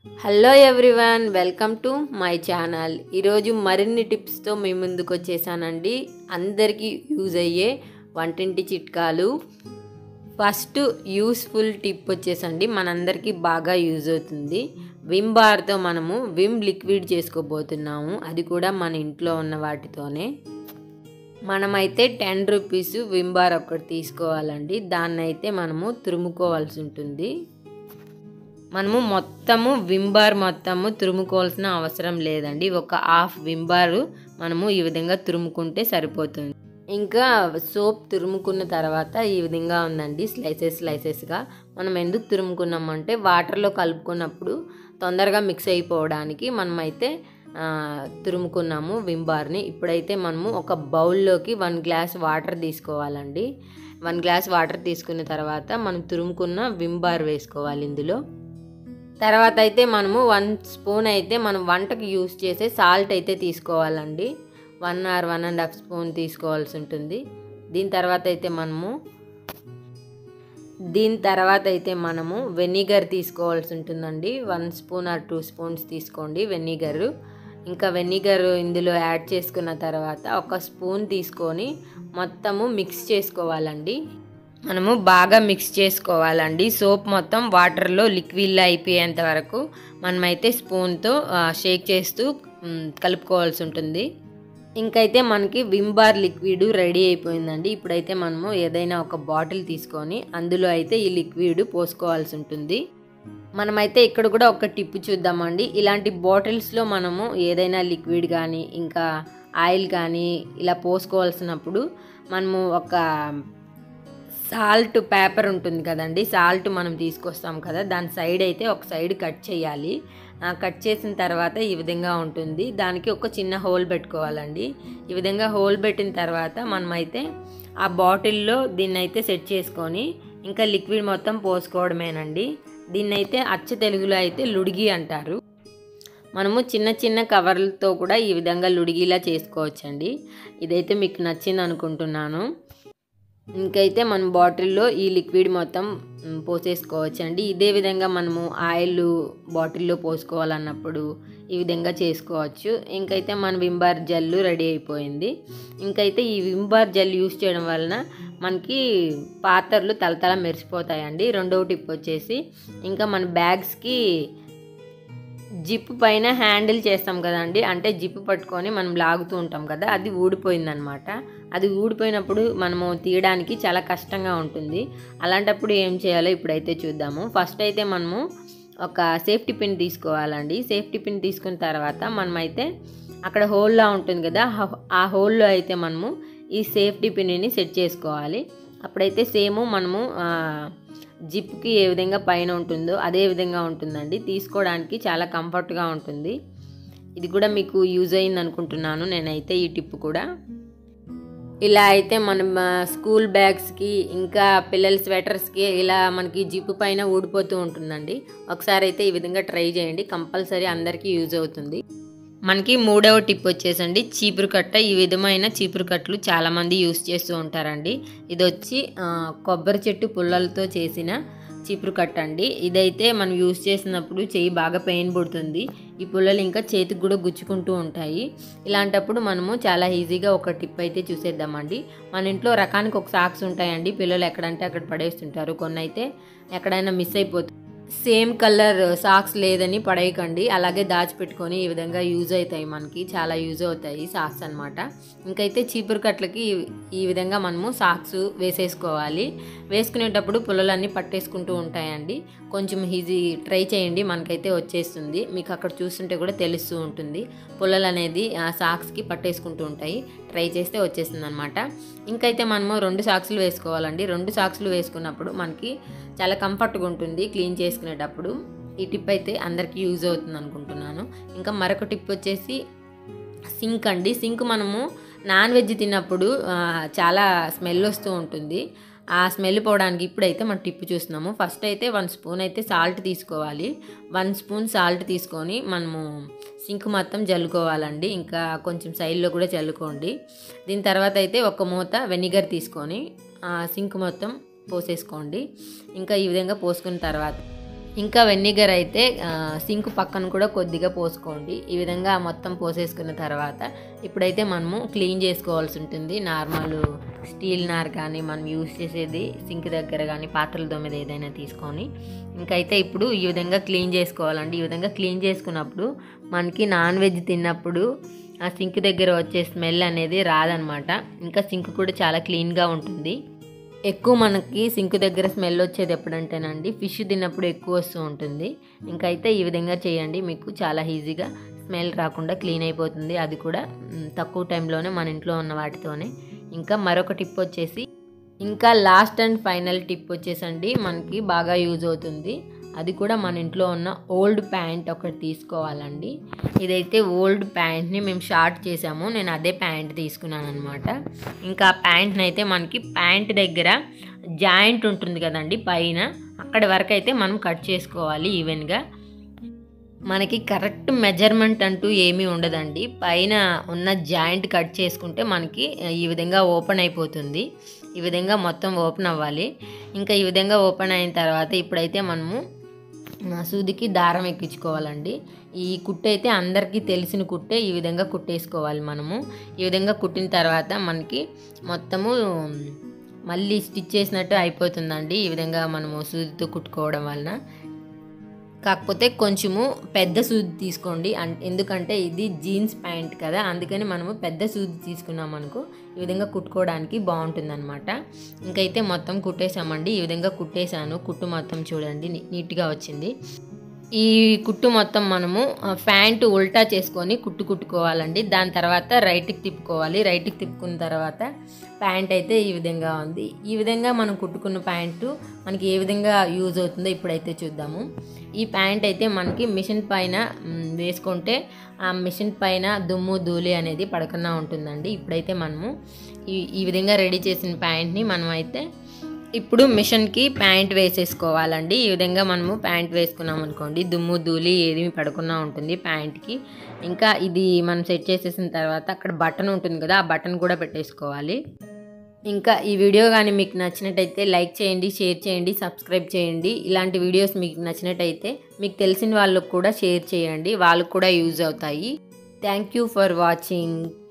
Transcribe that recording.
hello everyone welcome to my channel ఈరోజు మరిన్ని టిప్స్తో మీ ముందుకు వచ్చేసానండి అందరికీ యూజ్ అయ్యే వంటింటి చిట్కాలు ఫస్ట్ యూస్ఫుల్ టిప్ వచ్చేసండి మనందరికీ బాగా యూజ్ అవుతుంది విమ్ బార్తో మనము విమ్ లిక్విడ్ చేసుకోబోతున్నాము అది కూడా మన ఇంట్లో ఉన్న వాటితోనే మనమైతే టెన్ రూపీస్ విమ్ బార్ ఒకటి తీసుకోవాలండి దాన్ని అయితే మనము తురుముకోవాల్సి ఉంటుంది మనము మొత్తము వింబార్ మొత్తము తురుముకోవాల్సిన అవసరం లేదండి ఒక హాఫ్ వింబారు మనము ఈ విధంగా తురుముకుంటే సరిపోతుంది ఇంకా సోప్ తురుముకున్న తర్వాత ఈ విధంగా ఉందండి స్లైసెస్ స్లైసెస్గా మనం ఎందుకు తురుముకున్నామంటే వాటర్లో కలుపుకున్నప్పుడు తొందరగా మిక్స్ అయిపోవడానికి మనమైతే ఆ, తురుముకున్నాము వింబార్ని ఇప్పుడైతే మనము ఒక బౌల్లోకి వన్ గ్లాస్ వాటర్ తీసుకోవాలండి వన్ గ్లాస్ వాటర్ తీసుకున్న తర్వాత మనం తురుముకున్న వింబార్ వేసుకోవాలి ఇందులో తర్వాత అయితే మనము వన్ స్పూన్ అయితే మనం వంటకి యూస్ చేసే సాల్ట్ అయితే తీసుకోవాలండి one or one and half spoon తీసుకోవాల్సి ఉంటుంది దీని తర్వాత అయితే మనము దీని తర్వాత అయితే మనము వెనిగర్ తీసుకోవాల్సి ఉంటుందండి one spoon or two spoons తీసుకోండి వెనిగర్ ఇంకా వెనిగర్ ఇందులో యాడ్ చేసుకున్న తర్వాత ఒక స్పూన్ తీసుకొని మొత్తము మిక్స్ చేసుకోవాలండి మనము బాగా మిక్స్ చేసుకోవాలండి సోప్ మొత్తం వాటర్లో లిక్విడ్లో అయిపోయేంత వరకు మనమైతే స్పూన్తో షేక్ చేస్తూ మ్, కలుపుకోవాల్సి ఉంటుంది ఇంకైతే మనకి విమ్ బార్ లిక్విడ్ రెడీ అయిపోయిందండి ఇప్పుడైతే మనము ఏదైనా ఒక బాటిల్ తీసుకొని అందులో అయితే ఈ లిక్విడ్ పోసుకోవాల్సి ఉంటుంది మనమైతే ఇక్కడ కూడా ఒక టిప్ చూద్దామండి ఇలాంటి బాటిల్స్లో మనము ఏదైనా లిక్విడ్ కానీ ఇంకా ఆయిల్ కానీ ఇలా పోసుకోవాల్సినప్పుడు మనము ఒక సాల్ట్ పేపర్ ఉంటుంది కదండి సాల్ట్ మనం తీసుకొస్తాం కదా దాని సైడ్ అయితే ఒక సైడ్ కట్ చేయాలి ఆ కట్ చేసిన తర్వాత ఈ విధంగా ఉంటుంది దానికి ఒక చిన్న హోల్ పెట్టుకోవాలండి ఈ విధంగా హోల్ పెట్టిన తర్వాత మనమైతే ఆ బాటిల్లో దీన్ని అయితే సెట్ చేసుకొని ఇంకా లిక్విడ్ మొత్తం పోసుకోవడమేనండి దీన్ని అయితే అచ్చ తెలుగులో అయితే లుడిగి అంటారు మనము చిన్న చిన్న కవర్లతో కూడా ఈ విధంగా లుడిగిలా చేసుకోవచ్చండి ఇదైతే మీకు నచ్చింది అనుకుంటున్నాను ఇంకైతే మన బాటిల్లో ఈ లిక్విడ్ మొత్తం మ్, పోసేసుకోవచ్చండి ఇదే విధంగా మనము ఆయిల్ బాటిల్లో పోసుకోవాలన్నప్పుడు ఈ విధంగా చేసుకోవచ్చు ఇంకైతే మన వింబార్ జెల్ రెడీ అయిపోయింది ఇంకైతే ఈ వింబార్ జెల్ యూస్ చేయడం వలన మనకి పాత్రలు తలతల మెరిసిపోతాయండి రెండవ టిప్ వచ్చేసి ఇంకా మన బ్యాగ్స్కి జిప్ పైన హ్యాండిల్ చేస్తాం కదండి అంటే జిప్ పట్టుకొని మనం లాగుతూ ఉంటాం కదా అది ఊడిపోయిందనమాట అది ఊడిపోయినప్పుడు మనము తీయడానికి చాలా కష్టంగా ఉంటుంది అలాంటప్పుడు ఏం చేయాలో ఇప్పుడైతే చూద్దాము ఫస్ట్ అయితే మనము ఒక సేఫ్టీ పిన్ తీసుకోవాలండి సేఫ్టీ పిన్ తీసుకున్న తర్వాత మనమైతే అక్కడ హోల్లా ఉంటుంది కదా ఆ- ఆ హోల్లో అయితే మనము ఈ సేఫ్టీ పిన్ని సెట్ చేసుకోవాలి అప్పుడైతే సేమ్ మనము ఆ, జిప్కి ఏ విధంగా పైన ఉంటుందో అదే విధంగా ఉంటుందండి తీసుకోవడానికి చాలా కంఫర్ట్గా ఉంటుంది ఇది కూడా మీకు యూజ్ అయింది అనుకుంటున్నాను నేనైతే ఈ టిప్ కూడా ఇలా అయితే మనం ఆ, స్కూల్ బ్యాగ్స్కి ఇంకా పిల్లల స్వెటర్స్కి ఇలా మనకి జిప్పు పైన ఊడిపోతూ ఉంటుందండి ఒకసారి అయితే ఈ విధంగా ట్రై చేయండి కంపల్సరీ అందరికీ యూజ్ అవుతుంది మనకి మూడవ టిప్ వచ్చేసండి చీపురు కట్ట ఈ విధమైన చీపురు కట్టలు చాలామంది యూస్ చేస్తూ ఉంటారండి ఇది వచ్చి ఆ, కొబ్బరి చెట్టు పుల్లలతో చేసిన చీపురు కట్ట అండి ఇదైతే మనం యూస్ చేసినప్పుడు చెయ్యి బాగా పెయిన్ పుడుతుంది ఈ పుల్లలు ఇంకా చేతికి కూడా గుచ్చుకుంటూ ఉంటాయి ఇలాంటప్పుడు మనము చాలా ఈజీగా ఒక టిప్ అయితే చూసేద్దామండి మన ఇంట్లో రకానికి ఒక సాక్స్ ఉంటాయండి పిల్లలు ఎక్కడంటే అక్కడ పడేస్తుంటారు కొన్ని అయితే ఎక్కడైనా మిస్ అయిపోతుంది సేమ్ కలర్ సాక్స్ లేదని పడేయకండి అలాగే దాచిపెట్టుకొని ఈ విధంగా యూజ్ అవుతాయి మనకి చాలా యూజ్ అవుతాయి సాక్స్ అనమాట ఇంకైతే చీపురు కట్లకి ఈ- ఈ విధంగా మనము సాక్స్ వేసేసుకోవాలి వేసుకునేటప్పుడు పుల్లలన్నీ పట్టేసుకుంటూ ఉంటాయండి కొంచెం ఈజీ ట్రై చేయండి మనకైతే వచ్చేస్తుంది మీకు అక్కడ చూస్తుంటే కూడా తెలుస్తూ ఉంటుంది పుల్లలు అనేది ఆ సాక్స్కి పట్టేసుకుంటూ ఉంటాయి ట్రై చేస్తే వచ్చేస్తుంది అనమాట ఇంకైతే మనము రెండు సాక్స్లు వేసుకోవాలండి రెండు సాక్స్లు వేసుకున్నప్పుడు మనకి చాలా కంఫర్ట్గా ఉంటుంది క్లీన్ చేసుకునేటప్పుడు ఈ టిప్ అయితే అందరికీ యూజ్ అవుతుంది అనుకుంటున్నాను ఇంకా మరొక టిప్ వచ్చేసి సింక్ అండి సింక్ మనము నాన్ వెజ్ తిన్నప్పుడు ఆ, చాలా స్మెల్ వస్తూ ఉంటుంది ఆ స్మెల్ పోవడానికి ఇప్పుడైతే మనం టిప్ చూస్తున్నాము ఫస్ట్ అయితే వన్ స్పూన్ అయితే సాల్ట్ తీసుకోవాలి వన్ స్పూన్ సాల్ట్ తీసుకొని మనము సింక్ మొత్తం జల్లుకోవాలండి ఇంకా కొంచెం సైడ్లో కూడా జల్లుకోండి దీని తర్వాత అయితే ఒక మూత వెనిగర్ తీసుకొని ఆ సింక్ మొత్తం పోసేసుకోండి ఇంకా ఈ విధంగా పోసుకున్న తర్వాత ఇంకా వెనిగర్ అయితే ఆ, సింక్ పక్కన కూడా కొద్దిగా పోసుకోండి ఈ విధంగా మొత్తం పోసేసుకున్న తర్వాత ఇప్పుడైతే మనము క్లీన్ చేసుకోవాల్సి ఉంటుంది నార్మల్ స్టీల్ నార్ కానీ మనం యూస్ చేసేది సింక్ దగ్గర కానీ పాత్రల దొమ్మిది ఏదైనా తీసుకొని ఇంకైతే ఇప్పుడు ఈ విధంగా క్లీన్ చేసుకోవాలండి ఈ విధంగా క్లీన్ చేసుకున్నప్పుడు మనకి నాన్ వెజ్ తిన్నప్పుడు ఆ సింక్ దగ్గర వచ్చే స్మెల్ అనేది రాదనమాట ఇంకా సింక్ కూడా చాలా క్లీన్గా ఉంటుంది ఎక్కువ మనకి సింక్ దగ్గర స్మెల్ వచ్చేది ఎప్పుడంటేనండి ఫిష్ తిన్నప్పుడు ఎక్కువ వస్తూ ఉంటుంది ఇంకైతే ఈ విధంగా చేయండి మీకు చాలా ఈజీగా స్మెల్ రాకుండా క్లీన్ అయిపోతుంది అది కూడా మ్, తక్కువ టైంలోనే మన ఇంట్లో ఉన్న వాటితోనే ఇంకా మరొక టిప్ వచ్చేసి ఇంకా లాస్ట్ అండ్ ఫైనల్ టిప్ వచ్చేసండి మనకి బాగా యూజ్ అవుతుంది అది కూడా మన ఇంట్లో ఉన్న ఓల్డ్ ప్యాంట్ ఒకటి తీసుకోవాలండి ఇదైతే ఓల్డ్ ప్యాంట్ని మేము షార్ట్ చేసాము నేను అదే ప్యాంట్ తీసుకున్నాను అనమాట ఇంకా ఆ ప్యాంట్ని అయితే మనకి ప్యాంట్ దగ్గర జాయింట్ ఉంటుంది కదండి పైన అక్కడి వరకు అయితే మనం కట్ చేసుకోవాలి ఈవెన్గా మనకి కరెక్ట్ మెజర్మెంట్ అంటూ ఏమీ ఉండదండి పైన ఉన్న జాయింట్ కట్ చేసుకుంటే మనకి ఈ విధంగా ఓపెన్ అయిపోతుంది ఈ విధంగా మొత్తం ఓపెన్ అవ్వాలి ఇంకా ఈ విధంగా ఓపెన్ అయిన తర్వాత ఇప్పుడైతే మనము ఆ, సూదికి దారం ఎక్కించుకోవాలండి ఈ కుట్టు అయితే అందరికీ తెలిసిన కుట్టే ఈ విధంగా కుట్టేసుకోవాలి మనము ఈ విధంగా కుట్టిన తర్వాత మనకి మొత్తము మళ్ళీ స్టిచ్ చేసినట్టు అయిపోతుందండి ఈ విధంగా మనము సూదితో కుట్టుకోవడం వలన కాకపోతే కొంచెము పెద్ద సూది తీసుకోండి అన్- ఎందుకంటే ఇది జీన్స్ ప్యాంట్ కదా అందుకని మనము పెద్ద సూది తీసుకున్నాం అనుకో ఈ విధంగా కుట్టుకోవడానికి బాగుంటుందన్నమాట ఇంకైతే మొత్తం కుట్టేసామండి ఈ విధంగా కుట్టేశాను కుట్టు మొత్తం చూడండి నీ- నీట్గా వచ్చింది ఈ కుట్టు మొత్తం మనము ఆ, ప్యాంట్ ఉల్టా చేసుకొని కుట్టు కుట్టుకోవాలండి దాని తర్వాత రైట్కి తిప్పుకోవాలి రైట్కి తిప్పుకున్న తర్వాత ప్యాంట్ అయితే ఈ విధంగా ఉంది ఈ విధంగా మనం కుట్టుకున్న ప్యాంటు మనకి ఏ విధంగా యూజ్ అవుతుందో ఇప్పుడైతే చూద్దాము ఈ ప్యాంట్ అయితే మనకి మిషన్ పైన మ్, వేసుకుంటే ఆ మిషన్ పైన దుమ్ము ధూళి అనేది పడకుండా ఉంటుందండి ఇప్పుడైతే మనము ఈ ఈ విధంగా రెడీ చేసిన ప్యాంట్ని మనం అయితే ఇప్పుడు మిషన్కి ప్యాంట్ వేసేసుకోవాలండి ఈ విధంగా మనము ప్యాంట్ వేసుకున్నాం అనుకోండి దుమ్ము ధూళి ఏది పడకుండా ఉంటుంది ప్యాంట్కి ఇంకా ఇది మనం సెట్ చేసేసిన తర్వాత అక్కడ బటన్ ఉంటుంది కదా ఆ బటన్ కూడా పెట్టేసుకోవాలి ఇంకా ఈ వీడియో కానీ మీకు నచ్చినట్టయితే లైక్ చేయండి షేర్ చేయండి సబ్స్క్రైబ్ చేయండి ఇలాంటి వీడియోస్ మీకు నచ్చినట్టయితే మీకు తెలిసిన వాళ్ళకు కూడా షేర్ చేయండి వాళ్ళకు కూడా యూజ్ అవుతాయి థ్యాంక్ యూ ఫర్ వాచింగ్